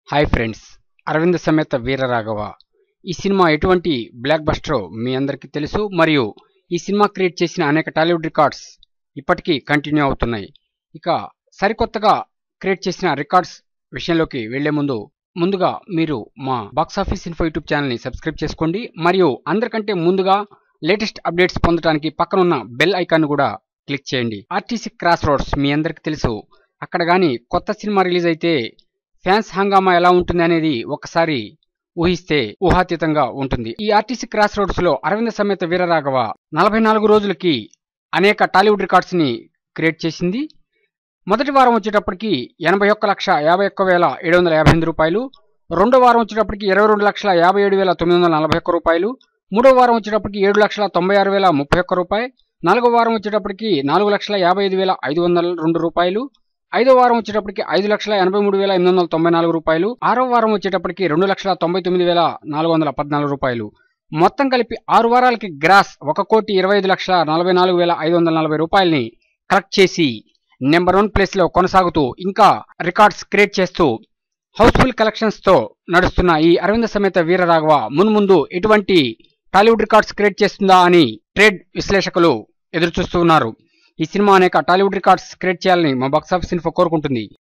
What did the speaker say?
hi friends Aravinda సమేత వీరరాఘవ ఈ cinema ఎటువంటి బ్లాక్ బస్టరో మీ అందరికీ తెలుసు మరియు ఈ సినిమా క్రియేట్ చేసిన అనేక టాలీవుడ్ రికార్డ్స్ ఇప్పటికీ కంటిన్యూ అవుతున్నాయి ఇక సరికొత్తగా క్రియేట్ చేసిన రికార్డ్స్ విషయంలోకి వెళ్లే ముందు ముందుగా మీరు మా బాక్స్ ఆఫీస్ ఇన్ఫో యూట్యూబ్ ఛానల్ని సబ్స్క్రైబ్ చేసుకోండి మరియు అందరికంటే ముందుగా లేటెస్ట్ అప్డేట్స్ పొందడానికి పక్కనున్న బెల్ ఐకాన్ కూడా క్లిక్ చేయండి ఆర్టీసీ క్రాస్ రోడ్స్ మీ అందరికీ తెలుసు అక్కడ కానీ కొత్త సినిమా రిలీజ్ అయితే ఫ్యాన్స్ హంగామా ఎలా ఉంటుంది అనేది ఒకసారి ఊహిస్తే ఊహాతీతంగా ఉంటుంది ఈ ఆర్టీసీ క్రాస్ రోడ్స్ లో అరవింద సమేత వీరరాఘవ నలభై నాలుగు రోజులకి అనేక టాలీవుడ్ రికార్డ్స్ ని క్రియేట్ చేసింది మొదటి వారం వచ్చేటప్పటికి ఎనభై ఒక్క లక్ష యాభై ఒక్క వేల ఏడు వందల యాభై ఎనిమిది రూపాయలు రెండో వారం వచ్చేటప్పటికి ఇరవై రెండు లక్షల యాభై ఏడు వేల తొమ్మిది వందల నలభై ఒక్క రూపాయలు మూడో వారం వచ్చేటప్పటికి ఏడు లక్షల తొంభై ఆరు వేల ముప్పై ఒక్క రూపాయి నాలుగో వారం వచ్చేటప్పటికి నాలుగు లక్షల యాభై ఐదు వేల ఐదు వందల రెండు రూపాయలు ఐదో వారం వచ్చేటప్పటికి ఐదు లక్షల ఎనభై మూడు వేల ఎనిమిది వందల తొంభై నాలుగు రూపాయలు ఆరో వారం వచ్చేటప్పటికి రెండు లక్షల తొంభై తొమ్మిది వేల నాలుగు వందల పద్నాలుగు రూపాయలు మొత్తం కలిపి ఆరు వారాలకి గ్రాస్ ఒక కోటి ఇరవై ఐదు లక్షల నలభై నాలుగు వేల ఐదు వందల నలభై రూపాయలని కలెక్ట్ చేసి నెంబర్ వన్ ప్లేస్ లో కొనసాగుతూ ఇంకా రికార్డ్స్ క్రియేట్ చేస్తూ హౌస్ఫుల్ కలెక్షన్స్ తో నడుస్తున్న ఈ అరవింద సమేత వీరరాఘవ మున్ముందు ఎటువంటి టాలీవుడ్ రికార్డ్స్ క్రియేట్ చేస్తుందా అని ట్రేడ్ విశ్లేషకులు ఎదురు చూస్తూ ఉన్నారు ఈ సినిమా అనేక టాలీవుడ్ రికార్డ్స్ క్రియేట్ చేయాలని మా బాక్స్ ఆఫీస్ ఇన్ఫో కోరుకుంటుంది